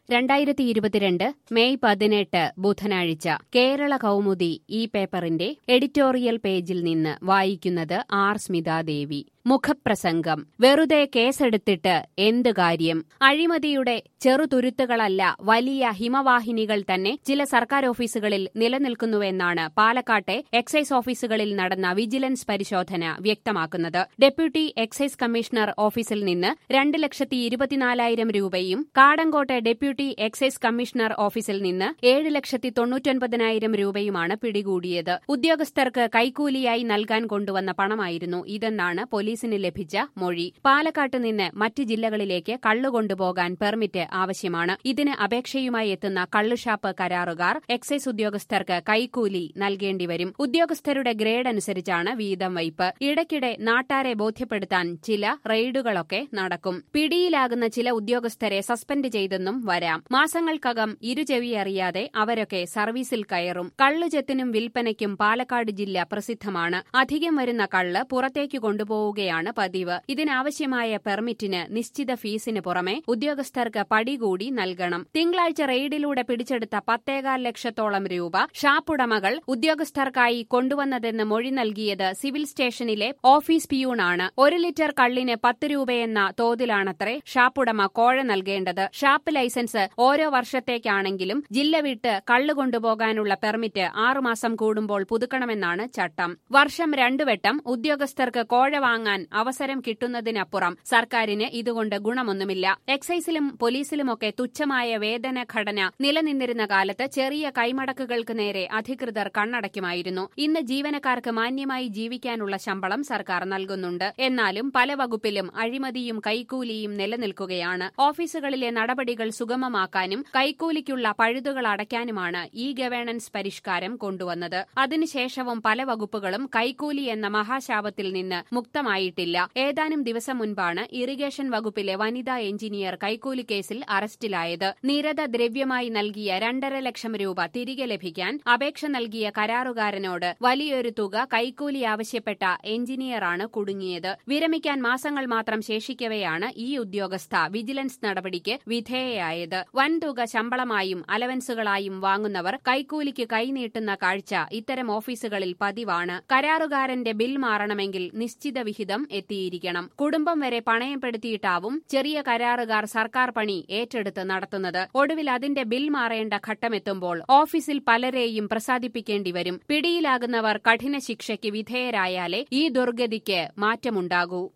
രണ്ടായിരത്തി ഇരുപത്തിരണ്ട് മെയ് പതിനെട്ട് ബുധനാഴ്ച കേരള കൗമുദി ഈ പേപ്പറിന്റെ എഡിറ്റോറിയൽ പേജിൽ നിന്ന് വായിക്കുന്നത് ആർ സ്മിതാദേവി മുഖപ്രസംഗം വെറുതെ കേസെടുത്തിട്ട് എന്ത് കാര്യം അഴിമതിയുടെ ചെറുതുരുത്തുകളല്ല വലിയ ഹിമവാഹിനികൾ തന്നെ ചില സർക്കാർ ഓഫീസുകളിൽ നിലനിൽക്കുന്നുവെന്നാണ് പാലക്കാട്ടെ എക്സൈസ് ഓഫീസുകളിൽ നടന്ന വിജിലൻസ് പരിശോധന വ്യക്തമാക്കുന്നത് ഡെപ്യൂട്ടി എക്സൈസ് കമ്മീഷണർ ഓഫീസിൽ നിന്ന് രണ്ട് ലക്ഷത്തി ഇരുപത്തിനാലായിരം രൂപയും കാടങ്കോട്ടെ ഡെപ്യൂട്ടി എക്സൈസ് കമ്മീഷണർ ഓഫീസിൽ നിന്ന് ഏഴ് ലക്ഷത്തി തൊണ്ണൂറ്റൊൻപതിനായിരം രൂപയുമാണ് പിടികൂടിയത് ഉദ്യോഗസ്ഥർക്ക് കൈക്കൂലിയായി നൽകാൻ കൊണ്ടുവന്ന പണമായിരുന്നു ഇതെന്നാണ് പോലീസിന് ലഭിച്ച മൊഴി പാലക്കാട്ട് നിന്ന് മറ്റ് ജില്ലകളിലേക്ക് കള്ളു കൊണ്ടുപോകാൻ പെർമിറ്റ് ആവശ്യമാണ് ഇതിന് അപേക്ഷയുമായി എത്തുന്ന കള്ളുഷാപ്പ് കരാറുകാർ എക്സൈസ് ഉദ്യോഗസ്ഥർക്ക് കൈക്കൂലി നൽകേണ്ടിവരും ഉദ്യോഗസ്ഥരുടെ ഗ്രേഡ് അനുസരിച്ചാണ് വീതം വയ്പ് ഇടയ്ക്കിടെ നാട്ടാരെ ബോധ്യപ്പെടുത്താൻ ചില റെയ്ഡുകളൊക്കെ നടക്കും പിടിയിലാകുന്ന ചില ഉദ്യോഗസ്ഥരെ സസ്പെൻഡ് ചെയ്തെന്നും വരാം മാസങ്ങൾക്കകം ഇരുചെവി അറിയാതെ അവരൊക്കെ സർവീസിൽ കയറും കള്ളുചെത്തിനും വിൽപ്പനയ്ക്കും പാലക്കാട് ജില്ല പ്രസിദ്ധമാണ് അധികം വരുന്ന കള്ള് പുറത്തേക്ക് കൊണ്ടുപോവുകയാണ് പതിവ് ഇതിനാവശ്യമായ പെർമിറ്റിന് നിശ്ചിത ഫീസിന് പുറമെ ഉദ്യോഗസ്ഥർക്ക് പടി കൂടി നൽകണം തിങ്കളാഴ്ച റെയ്ഡിലൂടെ പിടിച്ചെടുത്ത പത്തേകാൽ ലക്ഷത്തോളം രൂപ ഷാപ്പുടമകൾ ഉദ്യോഗസ്ഥർക്കായി കൊണ്ടുവന്നതെന്ന് മൊഴി നൽകിയത് സിവിൽ സ്റ്റേഷനിലെ ഓഫീസ് പിയൂണാണ് ഒരു ലിറ്റർ കള്ളിന് പത്ത് രൂപയെന്ന തോതിലാണത്രേ ഷാപ്പുടമ കോഴ നൽകേണ്ടത് ഷാപ്പ് ലൈസൻസ് ഓരോ വർഷത്തേക്കാണെങ്കിലും ജില്ല വിട്ട് കള്ളു കൊണ്ടുപോകാനുള്ള പെർമിറ്റ് ആറുമാസം കൂടുമ്പോൾ പുതുക്കണമെന്നാണ് ചട്ടം വർഷം രണ്ടുവട്ടം ഉദ്യോഗസ്ഥർക്ക് കോഴ വാങ്ങാൻ അവസരം കിട്ടുന്നതിനപ്പുറം സർക്കാരിന് ഇതുകൊണ്ട് ഗുണമൊന്നുമില്ല എക്സൈസിലും പോലീസിലുമൊക്കെ തുച്ഛമായ വേതന ഘടന നിലനിന്നിരുന്ന കാലത്ത് ചെറിയ കൈമടക്കുകൾക്ക് നേരെ അധികൃതർ കണ്ണടയ്ക്കുമായിരുന്നു ഇന്ന് ജീവനക്കാർക്ക് മാന്യമായി ജീവിക്കാനുള്ള ശമ്പളം സർക്കാർ നൽകുന്നുണ്ട് എന്നാലും പല വകുപ്പിലും അഴിമതിയും കൈക്കൂലിയും നിലനിൽക്കുകയാണ് ഓഫീസുകളിലെ നടപടികൾ സുഗമമാക്കാനും കൈക്കൂലിക്കുള്ള പഴുതുകൾ അടയ്ക്കാനുമാണ് ഇ ഗവേണൻസ് പരിഷ്കാരം കൊണ്ടുവന്നത് അതിനുശേഷവും പല വകുപ്പുകളും കൈക്കൂലി എന്ന മഹാശാപത്തിൽ നിന്ന് മുക്തമായിട്ടില്ല ഏതാനും ദിവസം മുൻപാണ് ഇറിഗേഷൻ വകുപ്പിലെ വനിതാ എഞ്ചിനീയർ കൈക്കൂലി കേസിൽ അറസ്റ്റിലായത് നിരത ദ്രവ്യമായി നൽകിയ രണ്ടര ലക്ഷം രൂപ തിരികെ ലഭിക്കാൻ അപേക്ഷ നൽകിയ കരാറുകാരനോട് വലിയൊരു തുക കൈക്കൂലി ആവശ്യപ്പെട്ട എഞ്ചിനീയറാണ് കുടുങ്ങിയത് വിരമിക്കാൻ മാസങ്ങൾ മാത്രം ശേഷിക്കവെയാണ് ഈ ഉദ്യോഗസ്ഥ വിജിലൻസ് നടപടിക്ക് വിധേയയായത് വൻതുക ശമ്പളമായും അലവൻസുകളായും വാങ്ങുന്നവർ കൈക്കൂലിക്ക് കൈനീട്ടുന്ന കാഴ്ച ഇത്തരം ഓഫീസുകളിൽ പതിവാണ് കരാറുകാരന്റെ ബിൽ മാറണമെങ്കിൽ നിശ്ചിത വിഹിതം എത്തിയിരിക്കണം കുടുംബം വരെ പണയപ്പെടുത്തിയിട്ടാവും ചെറിയ കരാറുകാർ സർക്കാർ പണി ഏറ്റെടുത്ത് നടത്തുന്നത് ഒടുവിൽ അതിന്റെ ബിൽ മാറേണ്ട ഘട്ടമെത്തുമ്പോൾ ഓഫീസിൽ പലരെയും പ്രസാദിപ്പിക്കേണ്ടി വരും പിടിയിലാകുന്നവർ കഠിന ശിക്ഷയ്ക്ക് വിധേയരായാലേ ഈ ദുർഗതിക്ക് മാറ്റമുണ്ടാകൂ